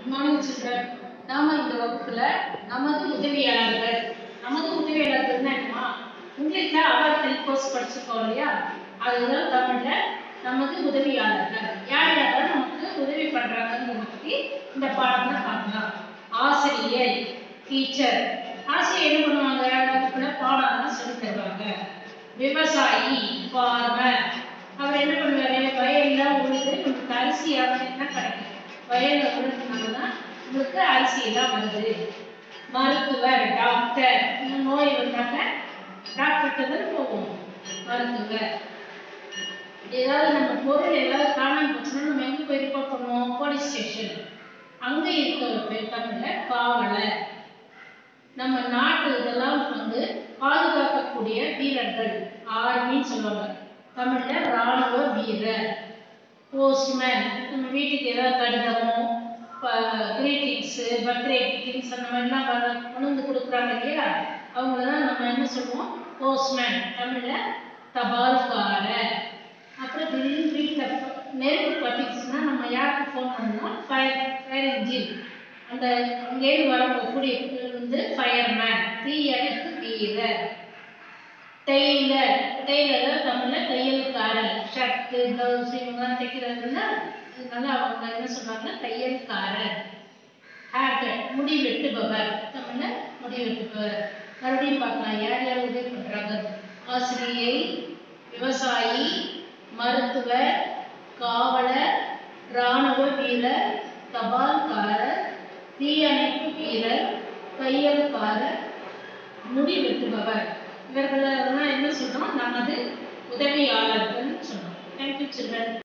good morning children நாம இந்த வகுப்புல நமது உதவியாளர்கள் நமது உதவியாளர்கள்னா என்னமா இங்கிலீஷ்ல அவர் ஹெல்பர்ஸ் படிச்சிருக்கோம் இல்லையா அதுதான் தமிழ்ல நமது உதவியாளர்கள் யார் யாரெல்லாம் நமக்கு உதவி பண்றாங்கங்கிறத பத்தி இந்த பாடத்துல பார்க்கலாம் ஆசிரியை டீச்சர் ஆசிரியர் என்ன பண்ணுவாங்க வகுப்புல பாடம் சொல்லி தருவாங்க விவசாயி ஃபார்மர் அவர் என்ன பண்ணுவாரு வயல்ல உழுது நமக்கு அரிசி அப்படின்னா கிடைக்கும் வயல்ல உழுதுனால தான் உங்களுக்கு அரிசி எல்லாம் வருது மருத்துவர் டாக்டர் இந்த நோய் வந்தாங்க டாக்டர்கிட்ட தான் போவோம் மருத்துவர் ஏதாவது நம்ம பொருள் ஏதாவது காணாம போச்சுன்னா நம்ம எங்க போய் ரிப்போர்ட் பண்ணுவோம் போலீஸ் ஸ்டேஷன் அங்க இருக்க ஒரு பேர் தமிழ்ல காவலர் நம்ம நாட்டு இதெல்லாம் வந்து பாதுகாக்கக்கூடிய வீரர்கள் ஆர்மின்னு சொல்லுவாங்க தமிழ்ல ராணுவ வீரர் போஸ்ட்மேன் நம்ம வீட்டுக்கு ஏதாவது கடிதமோ கிரீட்டிங்ஸ் பர்த்டே கிரீட்டிங்ஸ் அந்த மாதிரிலாம் வர கொண்டு வந்து கொடுக்குறாங்க இல்லையா அவங்கள தான் நம்ம என்ன சொல்லுவோம் போஸ்ட்மேன் தமிழ்ல தபால்காரர் அப்புறம் திடீர்னு வீட்டில் நெருப்பு பற்றிச்சுன்னா நம்ம யாருக்கு ஃபோன் பண்ணணும் ஃபயர் ஃபயர் இன்ஜின் அந்த அங்கேருந்து வரக்கூடிய வந்து ஃபயர்மேன் தீயணைப்பு வீரர் டெய்லர் டெய்லர் தமிழில் தையல்காரர் ஷர்ட்டு ப்ளவுஸ் இவங்கெல்லாம் தைக்கிறதுல அதனால அவங்க என்ன சொல்றாங்கன்னா தையல்காரர் ஹேர் கட் முடி வெட்டுபவர் தமிழில் முடி வெட்டுபவர் மறுபடியும் பார்க்கலாம் யார் யார் உதவி பண்ணுறாங்க ஆசிரியை விவசாயி மருத்துவர் காவலர் இராணுவ வீரர் தபால்காரர் தீயணைப்பு வீரர் தையல்காரர் முடி வெட்டுபவர் இவர்களெல்லாம் என்ன சொல்றோம் நமது உதவியாளர்கள் சொன்னோம் தேங்க்யூ சில்ட்ரன்